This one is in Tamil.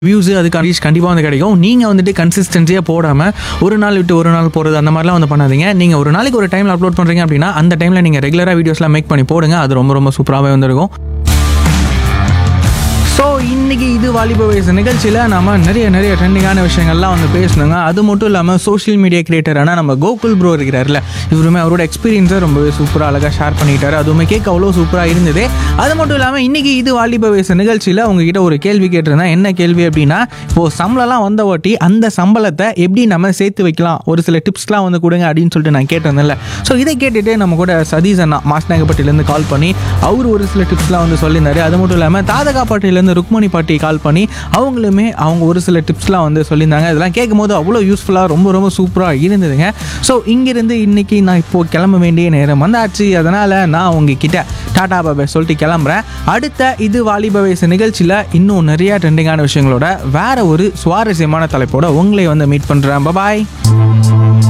வியூஸ் அதுக்கான ரீச் கண்டிப்பாக வந்து கிடைக்கும் நீங்கள் வந்துட்டு கன்சிஸ்டன்சியாக போடாமல் ஒரு நாள் விட்டு ஒரு நாள் போகிறது அந்த மாதிரிலாம் வந்து பண்ணாதீங்க நீங்கள் ஒரு நாளைக்கு ஒரு டைமில் அப்லோட் பண்ணுறீங்க அப்படின்னா அந்த டைமில் நீங்கள் ரெகுலராக வீடியோஸ்லாம் மேக் பண்ணி போடுங்க அது ரொம்ப ரொம்ப சூப்பராகவே வந்துருக்கும் ஸோ இன்னைக்கு இது வாலிப வயசு நிகழ்ச்சியில் நம்ம நிறைய நிறைய ட்ரெண்டிங்கான விஷயங்கள்லாம் வந்து பேசணுங்க அது மட்டும் இல்லாமல் சோஷியல் மீடியா கிரியேட்டரான நம்ம கோகுல் ப்ரோ இருக்கிறார்ல இவருமே அவரோட எக்ஸ்பீரியன்ஸை ரொம்பவே சூப்பராக அழகாக ஷேர் பண்ணிட்டாரு அதுவுமே கேட்க அவ்வளோ சூப்பராக இருந்தது அது மட்டும் இல்லாமல் இன்னைக்கு இது வாலிப வயசு நிகழ்ச்சியில் உங்ககிட்ட ஒரு கேள்வி கேட்டிருந்தேன் என்ன கேள்வி அப்படின்னா இப்போது சம்பளம்லாம் வந்த வாட்டி அந்த சம்பளத்தை எப்படி நம்ம சேர்த்து வைக்கலாம் ஒரு சில டிப்ஸ்லாம் வந்து கொடுங்க அப்படின்னு சொல்லிட்டு நான் கேட்டிருந்தேன்ல ஸோ இதை கேட்டுட்டு நம்ம கூட சதீஷ் அண்ணா மாஸ்நாகப்பட்டிலேருந்து கால் பண்ணி அவர் ஒரு சில டிப்ஸ்லாம் வந்து சொல்லியிருந்தாரு அது மட்டும் இல்லாமல் தாதகாப்பட்டிலேருந்து ருக்மணி பாட்டி கால் பண்ணி அவங்களுமே அவங்க ஒரு சில டிப்ஸ்லாம் வந்து சொல்லியிருந்தாங்க இதெல்லாம் கேட்கும்போது அவ்வளோ யூஸ்ஃபுல்லாக ரொம்ப ரொம்ப சூப்பராக இருந்ததுங்க ஸோ இங்கிருந்து இன்னைக்கு நான் இப்போது கிளம்ப வேண்டிய நேரம் வந்தாச்சு அதனால் நான் உங்ககிட்ட டாடா பாபா சொல்லிட்டு கிளம்புறேன் அடுத்த இது வாலிப வயசு நிகழ்ச்சியில் இன்னும் நிறைய ட்ரெண்டிங்கான விஷயங்களோட வேற ஒரு சுவாரஸ்யமான தலைப்போட உங்களை வந்து மீட் பண்ணுறேன் பாய்